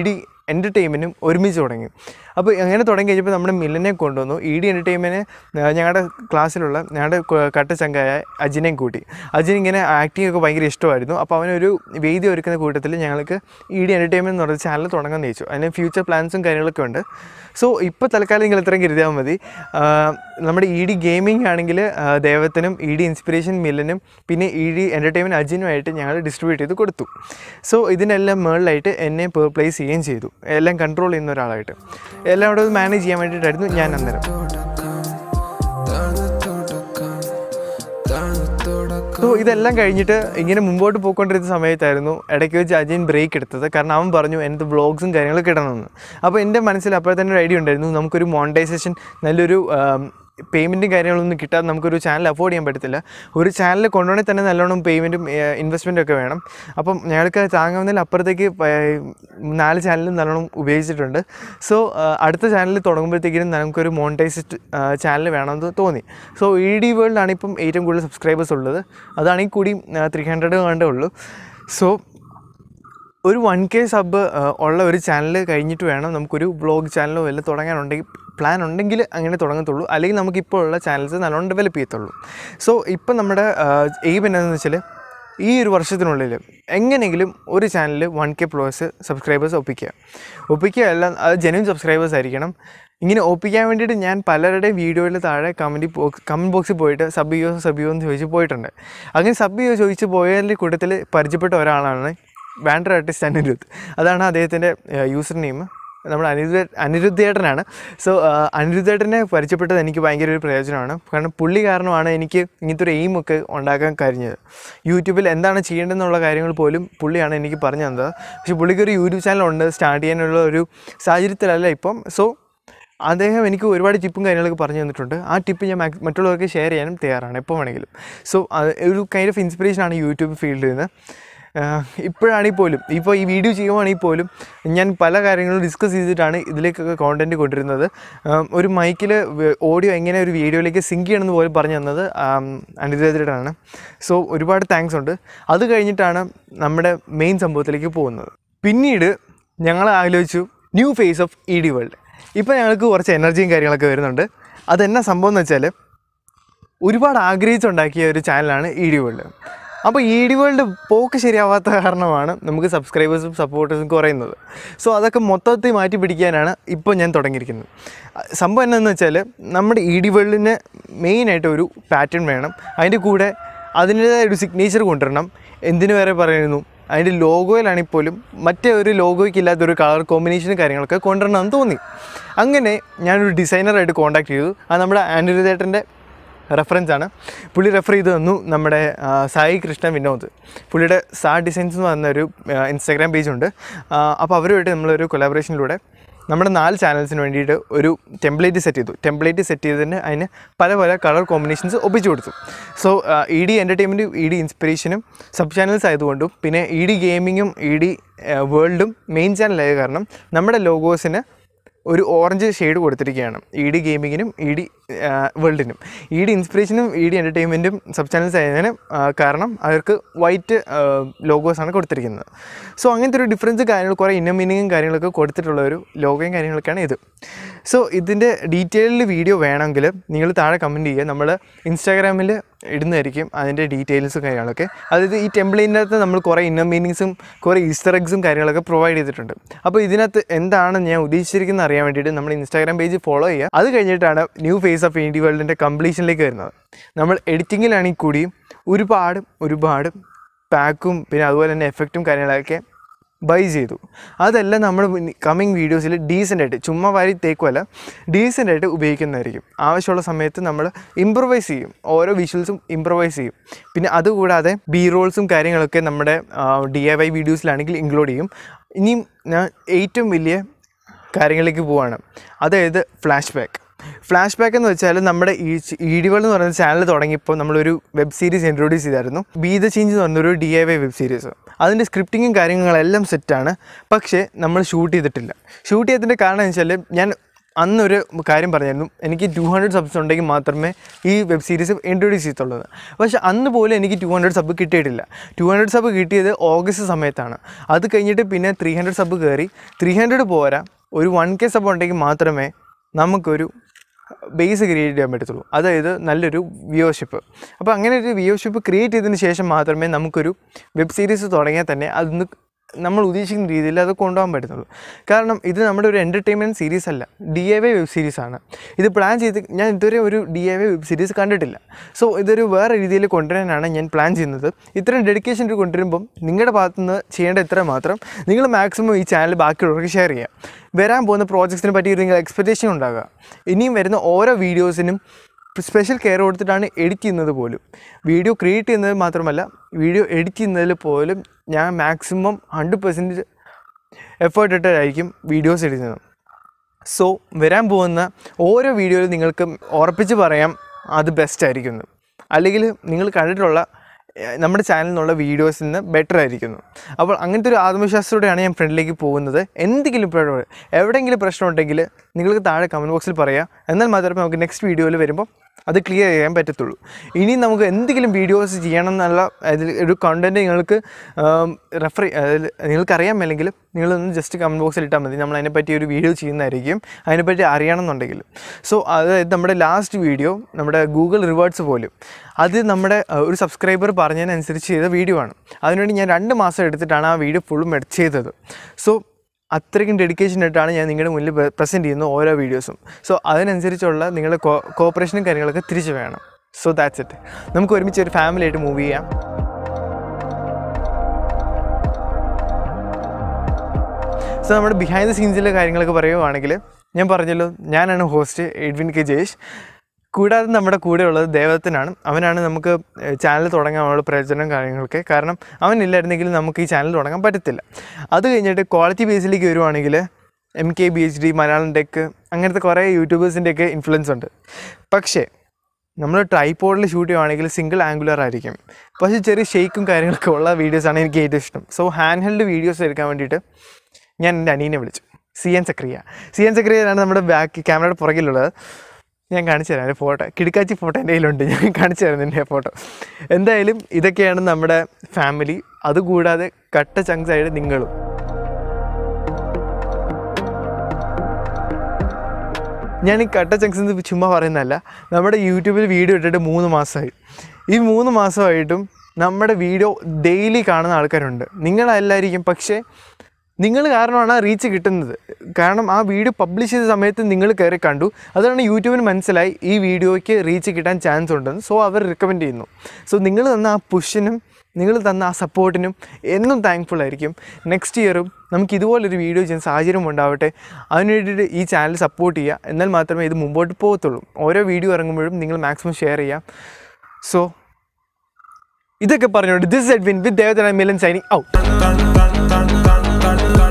എൻ്റർടൈൻമെൻറ്റും ഒരുമിച്ച് തുടങ്ങി അപ്പോൾ അങ്ങനെ തുടങ്ങി കഴിഞ്ഞപ്പോൾ നമ്മുടെ മില്ലനെ കൊണ്ടുവന്നു ഇ ഡി എൻ്റർടൈൻമെൻറ്റ് ഞങ്ങളുടെ ക്ലാസ്സിലുള്ള ഞങ്ങളുടെ ക- കട്ട ചങ്കായ അജിനെയും കൂട്ടി അജിൻ ഇങ്ങനെ ആക്ടിംഗ് ഒക്കെ ഭയങ്കര ഇഷ്ടമായിരുന്നു അപ്പോൾ അവനൊരു വേദി ഒരുക്കുന്ന കൂട്ടത്തിൽ ഞങ്ങൾക്ക് ഇ ഡി എൻ്റർടൈൻമെൻറ്റ് എന്ന് പറഞ്ഞ ചാനൽ തുടങ്ങാൻ ചോദിച്ചു അതിന് ഫ്യൂച്ചർ പ്ലാൻസും കാര്യങ്ങളൊക്കെ ഉണ്ട് സോ ഇപ്പോൾ തൽക്കാലം നിങ്ങൾ ഇത്രയും കരുതിയാൽ മതി ആ, നമ്മുടെ ഇ ഡി ഗെയിമിംഗ് ആണെങ്കിൽ ആ, ദേവത്തിനും ഇ ഡി ഇൻസ്പിറേഷൻ മില്ലനും പിന്നെ ഇ ഡി എൻ്റർടൈൻമെൻറ്റ് അജിനുമായിട്ട് ഞങ്ങൾ ഡിസ്ട്രിബ്യൂട്ട് ചെയ്ത് കൊടുത്തു സോ ഇതിനെല്ലാം മുകളിലായിട്ട് എന്നെ പ്ലേസ് ചെയ്യുകയും ചെയ്തു എല്ലാം കൺട്രോൾ ചെയ്യുന്ന ഒരാളായിട്ട് എല്ലാം അവിടെ മാനേജ് ചെയ്യാൻ വേണ്ടിയിട്ടായിരുന്നു ഞാൻ അന്നേരം സോ ഇതെല്ലാം കഴിഞ്ഞിട്ട് ഇങ്ങനെ മുമ്പോട്ട് പോയിക്കൊണ്ടിരുന്ന സമയത്തായിരുന്നു ഇടയ്ക്ക് വെച്ച് അജയൻ ബ്രേക്ക് എടുത്തത് കാരണം അവൻ പറഞ്ഞു എൻ്റെ വ്ളോഗ്സും കാര്യങ്ങളൊക്കെ ഇടണമെന്ന് അപ്പോൾ എൻ്റെ മനസ്സിൽ അപ്പോൾ തന്നെ ഒരു ഐഡിയ ഉണ്ടായിരുന്നു നമുക്കൊരു മോണിറ്റൈസേഷൻ നല്ലൊരു പേയ്മെൻറ്റും കാര്യങ്ങളൊന്നും കിട്ടാതെ നമുക്കൊരു ചാനൽ അഫോർഡ് ചെയ്യാൻ പറ്റത്തില്ല ഒരു ചാനൽ കൊണ്ടുപോകണമെങ്കിൽ തന്നെ നല്ലോണം പേയ്മെൻറ്റും ഇൻവെസ്റ്റ്മെൻറ്റും ഒക്കെ വേണം അപ്പം ഞങ്ങൾക്ക് താങ്ങാവുന്നതിൽ അപ്പുറത്തേക്ക് പ- നാല് ചാനലും നല്ലോണം ഉപയോഗിച്ചിട്ടുണ്ട് സോ അടുത്ത ചാനൽ തുടങ്ങുമ്പോഴത്തേക്കിനും നമുക്കൊരു മോണിറ്റൈസ്ഡ് ചാനൽ വേണമെന്ന് തോന്നി സോ ഇ ഡി വേൾഡിലാണ് ഇപ്പം ഏറ്റവും കൂടുതൽ സബ്സ്ക്രൈബേഴ്സ് ഉള്ളത് അതാണെങ്കിൽ കൂടി ത്രീ ഹൺഡ്രഡ് കണ്ടേ ഉള്ളൂ സോ ഒരു വൺ കെ സബ് ഉള്ള ഒരു ചാനൽ കഴിഞ്ഞിട്ട് വേണം നമുക്കൊരു ബ്ലോഗ് ചാനലോ വല്ല തുടങ്ങാനുണ്ടെങ്കിൽ പ്ലാൻ ഉണ്ടെങ്കിൽ അങ്ങനെ തുടങ്ങത്തുള്ളൂ അല്ലെങ്കിൽ നമുക്കിപ്പോൾ ഉള്ള ചാനൽസ് നല്ലോണം ഡെവലപ്പ് ചെയ്യത്തുള്ളൂ സോ ഇപ്പം നമ്മുടെ എയിം എന്താണെന്ന് വെച്ചാൽ ഈ ഒരു വർഷത്തിനുള്ളിൽ എങ്ങനെയെങ്കിലും ഒരു channel one K plus subscribers ഒപ്പിക്കുക ഒപ്പിക്കുക അല്ല അത് ജെന്യൂൻ സബ്സ്ക്രൈബേഴ്സ് ആയിരിക്കണം ഇങ്ങനെ ഒപ്പിക്കാൻ വേണ്ടിയിട്ട് ഞാൻ പലരുടെ വീഡിയോയിൽ താഴെ കമൻറ്റ് ബോക്സ് കമൻറ്റ് ബോക്സിൽ പോയിട്ട് സബ് ചെയ്യോ സബ് ചെയ്യോ എന്ന് ചോദിച്ച് പോയിട്ടുണ്ട് അങ്ങനെ സബ് ചെയ്യോ ചോദിച്ച് പോയതിൻ്റെ കൂട്ടത്തിൽ പരിചയപ്പെട്ട ഒരാളാണ് വാൻഡർ ആർട്ടിസ്റ്റ് അനിരുദ്ധ് അതാണ് അദ്ദേഹത്തിൻ്റെ യൂസർ നെയിം നമ്മുടെ അനിരുദ്ധ അനിരുദ്ധേട്ടനാണ് സോ അനിരുദ്ധേട്ടനെ പരിചയപ്പെട്ടത് എനിക്ക് ഭയങ്കര ഒരു പ്രയോജനമാണ് കാരണം പുള്ളി കാരണമാണ് എനിക്ക് ഇങ്ങനത്തെ ഒരു എയിമൊക്കെ ഉണ്ടാക്കാൻ കഴിഞ്ഞത് യൂട്യൂബിൽ എന്താണ് ചെയ്യേണ്ടതെന്നുള്ള കാര്യങ്ങൾ പോലും പുള്ളിയാണ് എനിക്ക് പറഞ്ഞു തന്നത് പക്ഷേ പുള്ളിക്ക് ഒരു യൂട്യൂബ് ചാനലുണ്ട് സ്റ്റാർട്ട് ചെയ്യാനുള്ള ഒരു സാഹചര്യത്തിലല്ല ഇപ്പം സോ അദ്ദേഹം എനിക്ക് ഒരുപാട് ടിപ്പും കാര്യങ്ങളൊക്കെ പറഞ്ഞു തന്നിട്ടുണ്ട് ആ ടിപ്പ് ഞാൻ മാക്സ് മറ്റുള്ളവർക്ക് ഷെയർ ചെയ്യാനും തയ്യാറാണ് എപ്പോൾ വേണമെങ്കിലും സോ ഒരു കൈൻഡ് ഓഫ് ഇൻസ്പിറേഷനാണ് യൂട്യൂബ് ഫീൽഡിൽ നിന്ന് ഇപ്പോഴാണെങ്കിൽ പോലും ഇപ്പോൾ ഈ വീഡിയോ ചെയ്യുവാണെങ്കിൽ പോലും ഞാൻ പല കാര്യങ്ങളും ഡിസ്കസ് ചെയ്തിട്ടാണ് ഇതിലേക്കൊക്കെ കോണ്ടൻറ്റ് കൊണ്ടുവരുന്നത് ആം, ഒരു മൈക്കിൽ ഓഡിയോ എങ്ങനെ ഒരു വീഡിയോയിലേക്ക് സിങ്ക് ചെയ്യണമെന്ന് പോലും പറഞ്ഞു തന്നത് അനിരുദ്ധേട്ടനാണ് സോ ഒരുപാട് താങ്ക്സ് ഉണ്ട് അത് കഴിഞ്ഞിട്ടാണ് നമ്മുടെ മെയിൻ സംഭവത്തിലേക്ക് പോകുന്നത് പിന്നീട് ഞങ്ങൾ ആലോചിച്ചു new face of E D world ഇപ്പോൾ ഞങ്ങൾക്ക് കുറച്ച് എനർജിയും കാര്യങ്ങളൊക്കെ വരുന്നുണ്ട് അതെന്നാ സംഭവം എന്ന് വെച്ചാൽ ഒരുപാട് ആഗ്രഹിച്ചുണ്ടാക്കിയ ഒരു ചാനലാണ് ഇ ഡി വേൾഡ് അപ്പോൾ ഇ ഡി വേൾഡ് പോക്ക് ശരിയാവാത്ത കാരണമാണ് നമുക്ക് സബ്സ്ക്രൈബേഴ്സും സപ്പോർട്ടേഴ്സും കുറയുന്നത് സോ അതൊക്കെ മൊത്തത്തിൽ മാറ്റി പിടിക്കാനാണ് ഇപ്പോൾ ഞാൻ തുടങ്ങിയിരിക്കുന്നത് അഹ് സംഭവം എന്താണെന്ന് വെച്ചാൽ നമ്മുടെ ഇ ഡി വേൾഡിന് മെയിനായിട്ട് ഒരു പാറ്റേൺ വേണം അതിൻ്റെ കൂടെ അതിൻ്റേതായ ഒരു സിഗ്നേച്ചർ കൊണ്ടുവരണം എന്തിനു വരെ പറയുന്നു അതിൻ്റെ ലോഗോയിലാണെങ്കിൽ പോലും മറ്റേ ഒരു ലോഗോയ്ക്ക് ഇല്ലാത്തൊരു കളർ കോമ്പിനേഷനും കാര്യങ്ങളൊക്കെ കൊണ്ടുവരണമെന്ന് തോന്നി അങ്ങനെ ഞാനൊരു ഡിസൈനറായിട്ട് കോൺടാക്ട് ചെയ്തു അത് നമ്മുടെ ആൻഡ്രിതേട്ടൻ്റെ റെഫറൻസ് ആണ് പുള്ളി റെഫർ ചെയ്ത് തന്നു നമ്മുടെ ആ, സായി കൃഷ്ണ വിനോദ് പുള്ളിയുടെ സാ ഡിസൈൻസ് എന്ന് പറഞ്ഞ ഒരു ഇൻസ്റ്റാഗ്രാം പേജുണ്ട് അപ്പോൾ അവരുമായിട്ട് നമ്മളൊരു കൊലാബറേഷനിലൂടെ നമ്മുടെ നാല് ചാനൽസിന് വേണ്ടിയിട്ട് ഒരു ടെംപ്ലേറ്റ് സെറ്റ് ചെയ്തു ടെംപ്ലേറ്റ് സെറ്റ് ചെയ്തതിന് അതിന് പല പല കളർ കോമ്പിനേഷൻസ് ഒപ്പിച്ചു കൊടുത്തു സോ ഇ ഡി എൻ്റർടൈൻമെൻറ്റും ഇ ഡി ഇൻസ്പിറേഷനും സബ് ചാനൽസ് ആയതുകൊണ്ടും പിന്നെ ഇ ഡി ഗെയിമിങ്ങും ഇ ഡി വേൾഡും മെയിൻ ചാനലായ കാരണം നമ്മുടെ ലോഗോസിന് ഒരു ഓറഞ്ച് ഷെയ്ഡ് കൊടുത്തിരിക്കുകയാണ് ഇ ഡി ഗെയിമിങ്ങിനും ഇ ഡി വേൾഡിനും ഇ ഡി ഇൻസ്പിറേഷനും ഇ ഡി എൻ്റർടൈൻമെൻറ്റും സബ് ചാനൽസ് ആയതിന് ആ, കാരണം അവർക്ക് വൈറ്റ് ലോഗോസാണ് കൊടുത്തിരിക്കുന്നത് സോ അങ്ങനത്തെ ഒരു ഡിഫറൻസ് കാര്യങ്ങൾ കുറേ ഇന്ന മീനിങ്ങും കാര്യങ്ങളൊക്കെ കൊടുത്തിട്ടുള്ള ഒരു ലോഗോയും കാര്യങ്ങളൊക്കെയാണ് ഇത് സോ ഇതിൻ്റെ ഡീറ്റെയിൽഡ് വീഡിയോ വേണമെങ്കിൽ നിങ്ങൾ താഴെ കമൻറ്റ് ചെയ്യുക നമ്മൾ ഇൻസ്റ്റാഗ്രാമിൽ ഇടുന്നതായിരിക്കും അതിൻ്റെ ഡീറ്റെയിൽസും കാര്യങ്ങളൊക്കെ അതായത് ഈ ടെംപ്ലേറ്റിൻ്റെ അകത്ത് നമ്മൾ കുറേ ഇന്നർ മീനിങ്സും കുറേ ഈസ്റ്റർ എഗ്സും കാര്യങ്ങളൊക്കെ പ്രൊവൈഡ് ചെയ്തിട്ടുണ്ട് അപ്പോൾ ഇതിനകത്ത് എന്താണ് ഞാൻ ഉദ്ദേശിച്ചിരിക്കുന്നത് അറിയാൻ വേണ്ടിയിട്ട് നമ്മൾ ഇൻസ്റ്റാഗ്രാം പേജ് ഫോളോ ചെയ്യുക അത് കഴിഞ്ഞിട്ടാണ് ന്യൂ ഫേസ് ഓഫ് ഇന്ത്യ വേൾഡിൻ്റെ കംപ്ലീഷനിലേക്ക് വരുന്നത് നമ്മൾ എഡിറ്റിങ്ങിലാണെങ്കിൽ കൂടിയും ഒരുപാട് ഒരുപാട് പാക്കും പിന്നെ അതുപോലെ തന്നെ എഫക്റ്റും കാര്യങ്ങളൊക്കെ ബൈ ചെയ്തു അതെല്ലാം നമ്മൾ കമ്മിങ് വീഡിയോസിൽ ഡീസൻ്റ് ആയിട്ട് ചുമ്മാ വാരി തേക്കുമല്ല ഡീസൻ്റ് ആയിട്ട് ഉപയോഗിക്കുന്നതായിരിക്കും ആവശ്യമുള്ള സമയത്ത് നമ്മൾ ഇമ്പ്രവൈസ് ചെയ്യും ഓരോ വിഷ്വൽസും ഇമ്പ്രവൈസ് ചെയ്യും പിന്നെ അതുകൂടാതെ ബി റോൾസും കാര്യങ്ങളൊക്കെ നമ്മുടെ ഡി എ വൈ വീഡിയോസിലാണെങ്കിൽ ഇൻക്ലൂഡ് ചെയ്യും ഇനിയും ഞാൻ ഏറ്റവും വലിയ കാര്യങ്ങളിലേക്ക് പോവാണ് അതായത് ഫ്ലാഷ് ബാക്ക് ഫ്ലാഷ് ബാക്ക് എന്ന് വെച്ചാൽ നമ്മുടെ ഈ ഈഡികൾ എന്ന് പറയുന്ന ചാനൽ തുടങ്ങിയപ്പോൾ നമ്മളൊരു വെബ് സീരീസ് ഇൻട്രൊഡ്യൂസ് ചെയ്തായിരുന്നു ബി ദ ചേഞ്ച് എന്ന് പറഞ്ഞൊരു D I Y web series അതിൻ്റെ സ്ക്രിപ്റ്റിങ്ങും കാര്യങ്ങളെല്ലാം സെറ്റാണ് പക്ഷേ നമ്മൾ ഷൂട്ട് ചെയ്തിട്ടില്ല ഷൂട്ട് ചെയ്തതിൻ്റെ കാരണം എന്ന് വെച്ചാൽ ഞാൻ അന്നൊരു കാര്യം പറഞ്ഞായിരുന്നു എനിക്ക് ടു ഹൺഡ്രഡ് സബ്സ് ഉണ്ടെങ്കിൽ മാത്രമേ ഈ വെബ് സീരീസ് ഇൻട്രൊഡ്യൂസ് ചെയ്യത്തുള്ളൂ പക്ഷേ അന്ന് പോലും എനിക്ക് ടു ഹൺഡ്രഡ് സബ് കിട്ടിയിട്ടില്ല ടു ഹൺഡ്രഡ് സബ് കിട്ടിയത് ഓഗസ്റ്റ് സമയത്താണ് അത് കഴിഞ്ഞിട്ട് പിന്നെ ത്രീ ഹൺഡ്രഡ് സബ് കയറി ത്രീ ഹൺഡ്രഡ് പോരാ ഒരു വൺ കെ സബ് ഉണ്ടെങ്കിൽ മാത്രമേ നമുക്കൊരു ബേസ് ക്രിയേറ്റ് ചെയ്യാൻ പറ്റത്തുള്ളൂ അതായത് നല്ലൊരു വ്യൂവർഷിപ്പ് അപ്പോൾ അങ്ങനെ ഒരു വ്യൂവർഷിപ്പ് ക്രിയേറ്റ് ചെയ്തതിന് ശേഷം മാത്രമേ നമുക്കൊരു വെബ് സീരീസ് തുടങ്ങിയാൽ തന്നെ അതൊന്ന് നമ്മൾ ഉദ്ദേശിക്കുന്ന രീതിയിൽ അത് കൊണ്ടുപോകാൻ പറ്റുന്നുള്ളൂ കാരണം ഇത് നമ്മുടെ ഒരു എൻ്റർടൈൻമെൻറ്റ് സീരീസ് അല്ല D A Y web series ആണ് ഇത് പ്ലാൻ ചെയ്ത് ഞാൻ ഇതുവരെ ഒരു D A Y web series കണ്ടിട്ടില്ല സോ ഇതൊരു വേറെ രീതിയിൽ കൊണ്ടുവരാനാണ് ഞാൻ പ്ലാൻ ചെയ്യുന്നത് ഇത്രയും ഡെഡിക്കേഷൻ കൊണ്ടുവരുമ്പം നിങ്ങളുടെ ഭാഗത്തു നിന്ന് ചെയ്യേണ്ട ഇത്ര മാത്രം നിങ്ങൾ മാക്സിമം ഈ ചാനൽ ബാക്കിയുള്ളവർക്ക് ഷെയർ ചെയ്യുക വരാൻ പോകുന്ന പ്രോജക്ട്സിനെ പറ്റി നിങ്ങൾ എക്സ്പെക്റ്റേഷൻ ഉണ്ടാകുക ഇനിയും വരുന്ന ഓരോ വീഡിയോസിനും സ്പെഷ്യൽ കെയർ കൊടുത്തിട്ടാണ് എഡിറ്റ് ചെയ്യുന്നത് പോലും വീഡിയോ ക്രിയേറ്റ് ചെയ്യുന്നത് മാത്രമല്ല വീഡിയോ എഡിറ്റ് ചെയ്യുന്നതിൽ പോലും ഞാൻ മാക്സിമം ഹൺഡ്രഡ് പെർസെൻറ്റ് എഫേർട്ട് ഇട്ടായിരിക്കും വീഡിയോസ് എഡിറ്റ് സോ വരാൻ പോകുന്ന ഓരോ വീഡിയോയിലും നിങ്ങൾക്ക് ഉറപ്പിച്ച് പറയാം അത് ബെസ്റ്റ് ആയിരിക്കുന്നു അല്ലെങ്കിൽ നിങ്ങൾ കണ്ടിട്ടുള്ള ഏഹ്, നമ്മുടെ ചാനലിൽ നിന്നുള്ള വീഡിയോസിൽ നിന്ന് ബെറ്റർ ആയിരിക്കുന്നു അപ്പോൾ അങ്ങനത്തെ ഒരു ആത്മവിശ്വാസത്തോടെയാണ് ഞാൻ ഫ്രണ്ടിലേക്ക് പോകുന്നത് എന്തെങ്കിലും ഇപ്പോൾ എവിടെയെങ്കിലും പ്രശ്നം ഉണ്ടെങ്കിൽ നിങ്ങൾക്ക് താഴെ കമൻറ്റ് ബോക്സിൽ പറയാം എന്നാൽ മാത്രമേ നമുക്ക് നെക്സ്റ്റ് വീഡിയോയിൽ വരുമ്പോൾ അത് ക്ലിയർ ചെയ്യാൻ പറ്റത്തുള്ളൂ ഇനി നമുക്ക് എന്തെങ്കിലും വീഡിയോസ് ചെയ്യണം എന്നുള്ള അതിൽ ഒരു കണ്ടൻറ്റ് നിങ്ങൾക്ക് റെഫർ അതിൽ നിങ്ങൾക്കറിയാൻ അല്ലെങ്കിൽ നിങ്ങളൊന്ന് ജസ്റ്റ് കമൻറ്റ് ബോക്സിൽ ഇട്ടാൽ മതി നമ്മൾ അതിനെപ്പറ്റി ഒരു വീഡിയോ ചെയ്യുന്നതായിരിക്കും അതിനെപ്പറ്റി അറിയണമെന്നുണ്ടെങ്കിൽ സോ അതായത് നമ്മുടെ ലാസ്റ്റ് വീഡിയോ നമ്മുടെ ഗൂഗിൾ റിവാർഡ്സ് പോലും അത് നമ്മുടെ അഹ്, ഒരു സബ്സ്ക്രൈബർ പറഞ്ഞതിനനുസരിച്ച് ചെയ്ത വീഡിയോ ആണ് അതിനുവേണ്ടി ഞാൻ രണ്ട് മാസം എടുത്തിട്ടാണ് ആ വീഡിയോ ഫുള്ളും എഡിറ്റ് ചെയ്തത് സോ അത്രയ്ക്കും ഡെഡിക്കേഷൻ ആയിട്ടാണ് ഞാൻ നിങ്ങളുടെ മുന്നിൽ പ്രസൻറ്റ് ചെയ്യുന്ന ഓരോ വീഡിയോസും സോ അതിനനുസരിച്ചുള്ള നിങ്ങളുടെ കോ കോപ്പറേഷനും കാര്യങ്ങളൊക്കെ തിരിച്ചു വേണം സോ ദാറ്റ്സ് ഇറ്റ് നമുക്ക് ഒരുമിച്ച് ഒരു ഫാമിലി ആയിട്ട് മൂവ് ചെയ്യാം സോ നമ്മുടെ ബിഹൈൻഡ് ദ സീൻസിലെ കാര്യങ്ങളൊക്കെ പറയുവാണെങ്കിൽ ഞാൻ പറഞ്ഞല്ലോ ഞാനാണ് ഹോസ്റ്റ് എഡ്വിൻ കെ ജയേഷ് കൂടാതെ നമ്മുടെ കൂടെ ഉള്ളത് ദേവത്തിനാണ് അവനാണ് നമുക്ക് ചാനൽ തുടങ്ങാനുള്ള പ്രയോജനം കാര്യങ്ങളൊക്കെ കാരണം അവനില്ലായിരുന്നെങ്കിൽ നമുക്ക് ഈ ചാനൽ തുടങ്ങാൻ പറ്റത്തില്ല അത് കഴിഞ്ഞിട്ട് ക്വാളിറ്റി ബേസിലേക്ക് വരുവാണെങ്കിൽ M K B H D Malayalam tech അങ്ങനത്തെ കുറേ യൂട്യൂബേഴ്സിൻ്റെയൊക്കെ ഇൻഫ്ലുവൻസ് ഉണ്ട് പക്ഷേ നമ്മൾ ട്രൈപോഡിൽ ഷൂട്ട് ചെയ്യുവാണെങ്കിൽ സിംഗിൾ ആംഗുലർ ആയിരിക്കും പക്ഷേ ചെറിയ ഷെയ്ക്കും കാര്യങ്ങളൊക്കെ ഉള്ള വീഡിയോസാണ് എനിക്ക് ഏറ്റവും ഇഷ്ടം സോ ഹാൻഡ് ഹെൽഡ് വീഡിയോസ് എടുക്കാൻ വേണ്ടിയിട്ട് ഞാൻ എൻ്റെ അനീനെ വിളിച്ചു C N Zacharia C N സക്രിയയാണ് നമ്മുടെ ബാക്ക് ക്യാമറയുടെ പുറകിലുള്ളത് ഞാൻ കാണിച്ചു തരാം എൻ്റെ ഫോട്ടോ കിടക്കാച്ചി ഫോട്ടോ എൻ്റെ കയ്യിലുണ്ട് ഞാൻ കാണിച്ചു തരാം എൻ്റെ ഫോട്ടോ എന്തായാലും ഇതൊക്കെയാണ് നമ്മുടെ ഫാമിലി അതുകൂടാതെ കട്ട ചങ്ക്സ് ആയിട്ട് നിങ്ങളും ഞാൻ ഈ കട്ട ചങ്ക്സ് എന്ന് ചുമ്മാ പറയുന്നതല്ല നമ്മുടെ യൂട്യൂബിൽ വീഡിയോ ഇട്ടിട്ട് മൂന്ന് മാസമായി ഈ മൂന്ന് മാസമായിട്ടും നമ്മുടെ വീഡിയോ ഡെയിലി കാണുന്ന ആൾക്കാരുണ്ട് നിങ്ങളല്ലായിരിക്കും പക്ഷേ നിങ്ങൾ കാരണമാണ് ആ റീച്ച് കിട്ടുന്നത് കാരണം ആ വീഡിയോ പബ്ലിഷ് ചെയ്ത സമയത്ത് നിങ്ങൾ കയറി കണ്ടു അതാണ് യൂട്യൂബിന് മനസ്സിലായി ഈ വീഡിയോയ്ക്ക് റീച്ച് കിട്ടാൻ ചാൻസ് ഉണ്ടെന്ന് സോ അവർ റെക്കമെൻഡ് ചെയ്യുന്നു സോ നിങ്ങൾ തന്ന ആ പുഷിനും നിങ്ങൾ തന്ന ആ സപ്പോർട്ടിനും എന്നും താങ്ക്ഫുൾ ആയിരിക്കും നെക്സ്റ്റ് ഇയറും നമുക്ക് ഇതുപോലൊരു വീഡിയോ ചെയ്യാൻ സാഹചര്യം ഉണ്ടാവട്ടെ അതിന് വേണ്ടിയിട്ട് ഈ ചാനൽ സപ്പോർട്ട് ചെയ്യുക എന്നാൽ മാത്രമേ ഇത് മുമ്പോട്ട് പോകത്തുള്ളൂ ഓരോ വീഡിയോ ഇറങ്ങുമ്പോഴും നിങ്ങൾ മാക്സിമം ഷെയർ ചെയ്യുക സോ ഇതൊക്കെ പറഞ്ഞുകൊണ്ട് this Edwin with Devathan Milan signing out